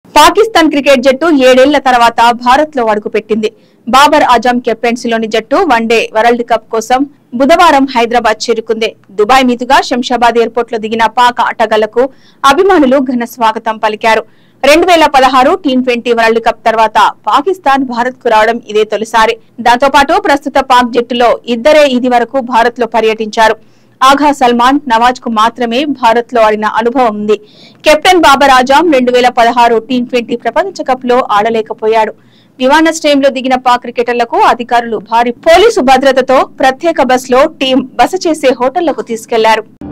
Pakistan cricket జట్టు ఏడేళ్ల తర్వాత భారత్ లో అడుగుపెట్టింది బాబర్ ఆజం కెప్టెన్సీలోని జట్టు వన్డే వరల్డ్ కప్ కోసం బుధవారం హైదరాబాద్ చేరుకుంది దుబాయ్ మీదుగా శంషాబాద్ ఎయిర్పోర్ట్ లో దిగిన పాక్ ఆటగాళ్లకు అభిమానులు ఘన స్వాగతం పలికారు రెండు వేల పదహారు టీ ట్వంటీ వరల్డ్ కప్ తర్వాత పాకిస్తాన్ భారత్ కు రావడం ఇదే తొలిసారి దాంతో పాటు ప్రస్తుత పాక్ జట్టులో ఇద్దరే ఇది వరకు భారత్ లో పర్యటించారు ఆఘా సల్మాన్ నవాజ్ కు మాత్రమే భారత్ లో ఆడిన అనుభవం ఉంది కెప్టెన్ బాబర్ ఆజాం రెండు వేల పదహారు టీ ట్వంటీ ప్రపంచ కప్ లో ఆడలేకపోయాడు విమానాశ్రయంలో దిగిన పాక్ క్రికెటర్లకు అధికారులు భారీ పోలీసు భద్రతతో ప్రత్యేక బస్ లో టీం బస చేసే హోటళ్లకు తీసుకెళ్లారు